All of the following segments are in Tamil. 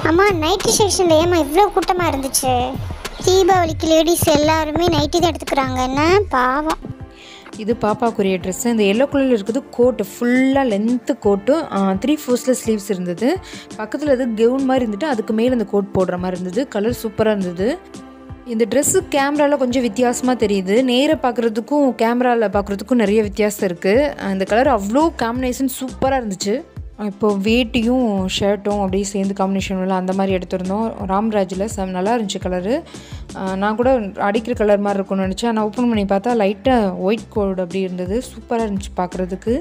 அம்மா நைட்டி செக்ஷனில் ஏம்மா இவ்வளோ கூட்டமாக இருந்துச்சு தீபாவளிக்கு லேடிஸ் எல்லாருமே நைட்டி தான் எடுத்துக்கிறாங்க என்ன பாவம் இது பாப்பாக்குரிய ட்ரெஸ்ஸு இந்த எல்லோ கலரில் இருக்குது கோட்டு ஃபுல்லாக லென்த்து கோட்டு த்ரீ ஃபோர்ஸில் ஸ்லீவ்ஸ் இருந்தது பக்கத்தில் இது கெவுன் மாதிரி இருந்துட்டு அதுக்கு மேலே இந்த கோட் போடுற மாதிரி இருந்தது கலர் சூப்பராக இருந்தது இந்த ட்ரெஸ்ஸு கேமராவில் கொஞ்சம் வித்தியாசமாக தெரியுது நேராக பார்க்குறதுக்கும் கேமராவில் பார்க்குறதுக்கும் நிறைய வித்தியாசம் இருக்குது இந்த கலர் அவ்வளோ காம்பினேஷன் சூப்பராக இருந்துச்சு இப்போ வேட்டியும் ஷர்ட்டும் அப்படியே சேர்ந்து காம்பினேஷன் உள்ள அந்த மாதிரி எடுத்திருந்தோம் ராம்ராஜில் சம் நல்லா இருந்துச்சு கலரு நான் கூட அடிக்கிற கலர் மாதிரி இருக்கும்னு நினச்சேன் ஆனால் ஓப்பன் பண்ணி பார்த்தா லைட்டாக ஒயிட் கோல்டு அப்படி இருந்தது சூப்பராக இருந்துச்சு பார்க்குறதுக்கு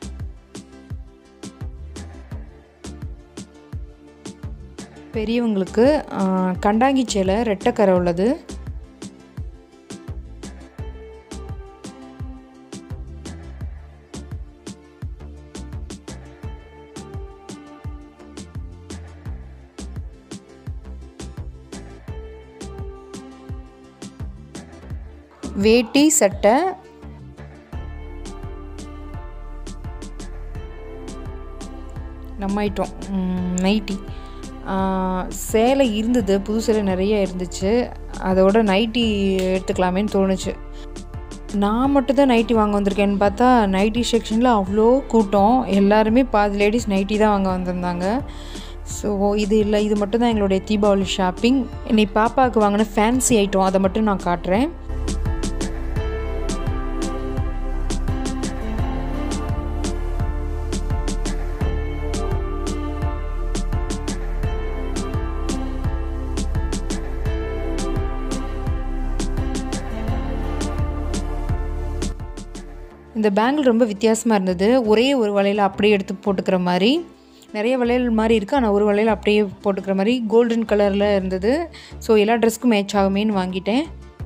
பெரியவங்களுக்கு ஆ, கண்டாங்கி சேலை ரெட்டைக்கரை உள்ளது வேட்டி சட்டை நம்ம ஐட்டம் நைட்டி சேலை இருந்தது புது சேலை நிறைய இருந்துச்சு அதோட நைட்டி எடுத்துக்கலாமேன்னு தோணுச்சு நான் மட்டும் தான் நைட்டி வாங்க வந்திருக்கேன்னு பார்த்தா நைட்டி செக்ஷனில் அவ்வளோ கூட்டம் எல்லாருமே பாதி லேடிஸ் நைட்டி தான் வாங்க வந்திருந்தாங்க ஸோ இது இல்லை இது மட்டும் தான் எங்களுடைய தீபாவளி ஷாப்பிங் இன்னைக்கு பாப்பாவுக்கு வாங்கின ஃபேன்சி ஐட்டம் அதை மட்டும் நான் காட்டுறேன் இந்த பேங்கிள் ரொம்ப வித்தியாசமாக இருந்தது ஒரே ஒரு வளையல் அப்படியே எடுத்து போட்டுக்கிற மாதிரி நிறைய வளையல் மாதிரி இருக்குது ஆனால் ஒரு வளையல் அப்படியே போட்டுக்கிற மாதிரி கோல்டன் கலரில் இருந்தது ஸோ எல்லா ட்ரெஸ்க்கும் மேட்ச் ஆகுமேன்னு வாங்கிட்டேன்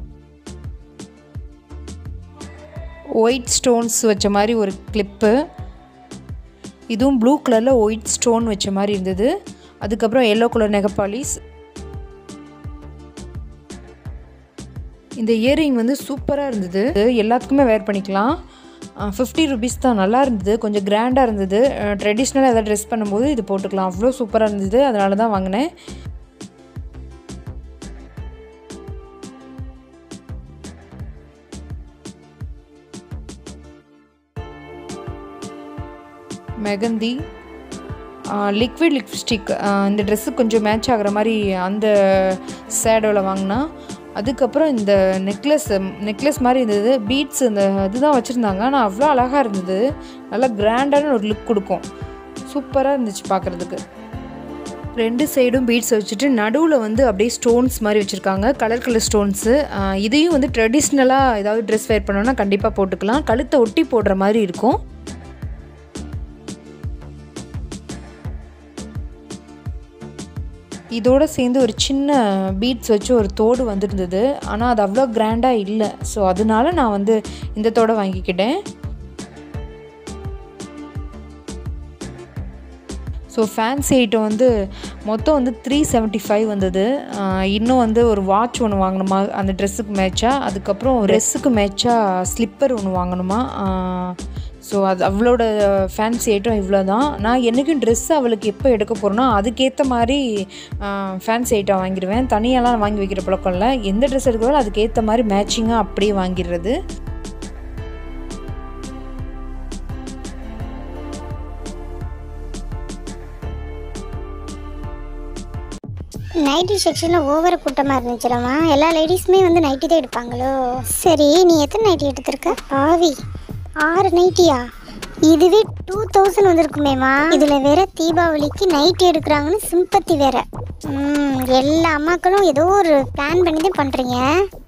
ஒயிட் ஸ்டோன்ஸ் வச்ச மாதிரி ஒரு கிளிப்பு இதுவும் ப்ளூ கலரில் ஒயிட் ஸ்டோன் வச்ச மாதிரி இருந்தது அதுக்கப்புறம் எல்லோ கலர் நெகப்பாலிஸ் இந்த இயரிங் வந்து சூப்பராக இருந்தது எல்லாத்துக்குமே வேர் பண்ணிக்கலாம் ஃபிஃப்டி ருபீஸ் தான் நல்லா இருந்தது கொஞ்சம் கிராண்டாக இருந்தது ட்ரெடிஷ்னலாக எதாவது ட்ரெஸ் பண்ணும்போது இது போட்டுக்கலாம் அவ்வளோ சூப்பராக இருந்தது அதனால தான் வாங்கினேன் மெகந்தி லிக்விட் லிப்ஸ்டிக் இந்த ட்ரெஸ்ஸுக்கு கொஞ்சம் மேட்ச் ஆகிற மாதிரி அந்த சேடோவில் வாங்கினா அதுக்கப்புறம் இந்த நெக்லஸ் நெக்லஸ் மாதிரி இருந்தது பீட்ஸ் இந்த இதுதான் வச்சுருந்தாங்க ஆனால் அவ்வளோ அழகாக இருந்தது நல்லா கிராண்டான ஒரு லுக் கொடுக்கும் சூப்பராக இருந்துச்சு பார்க்குறதுக்கு ரெண்டு சைடும் பீட்ஸ் வச்சுட்டு நடுவில் வந்து அப்படியே ஸ்டோன்ஸ் மாதிரி வச்சுருக்காங்க கலர் கலர் ஸ்டோன்ஸு இதையும் வந்து ட்ரெடிஷ்னலாக ஏதாவது ட்ரெஸ் வேர் பண்ணோன்னா கண்டிப்பாக போட்டுக்கலாம் கழுத்தை ஒட்டி போடுற மாதிரி இருக்கும் இதோட சேர்ந்து ஒரு சின்ன பீட்ஸ் வச்சு ஒரு தோடு வந்திருந்தது ஆனால் அது அவ்வளோ கிராண்டாக இல்லை ஸோ அதனால நான் வந்து இந்த தோடை வாங்கிக்கிட்டேன் ஸோ ஃபேன்சி ஐட்டம் வந்து மொத்தம் வந்து த்ரீ செவன்ட்டி ஃபைவ் வந்தது ஆஹ் இன்னும் வந்து ஒரு வாட்ச் ஒன்று வாங்கணுமா அந்த ட்ரெஸ்ஸுக்கு மேட்சாக அதுக்கப்புறம் ட்ரெஸ்ஸுக்கு மேட்சாக ஸ்லிப்பர் ஒன்று வாங்கணுமா ஸோ அது அவளோட ஃபேன்சி ஐட்டம் இவ்வளோ தான் நான் என்றைக்கும் ட்ரெஸ் அவளுக்கு எப்போ எடுக்க போகிறேனோ அதுக்கேற்ற மாதிரி ஃபேன்சி ஐட்டம் வாங்கிடுவேன் தனியாலாம் வாங்கி வைக்கிற பழக்கம் இல்லை எந்த ட்ரெஸ் எடுக்கிறோம் அதுக்கேற்ற மாதிரி மேட்சிங்காக அப்படியே வாங்கிடுறது நைட்டி செக்ஷனில் ஓவர கூட்டமாக இருந்துச்சுலம்மா எல்லா லேடிஸுமே வந்து நைட்டி தான் எடுப்பாங்களோ சரி நீ எத்தனை நைட்டி எடுத்திருக்க ஆவி ஆறு நைட்டியா இதுவே டூ தௌசண்ட் வந்திருக்குமேம்மா இதில் வேற தீபாவளிக்கு நைட்டி எடுக்கிறாங்கன்னு சிம்பத்தி வேற ம் எல்லா அம்மாக்களும் ஏதோ ஒரு பிளான் பண்ணி தான் பண்ணுறீங்க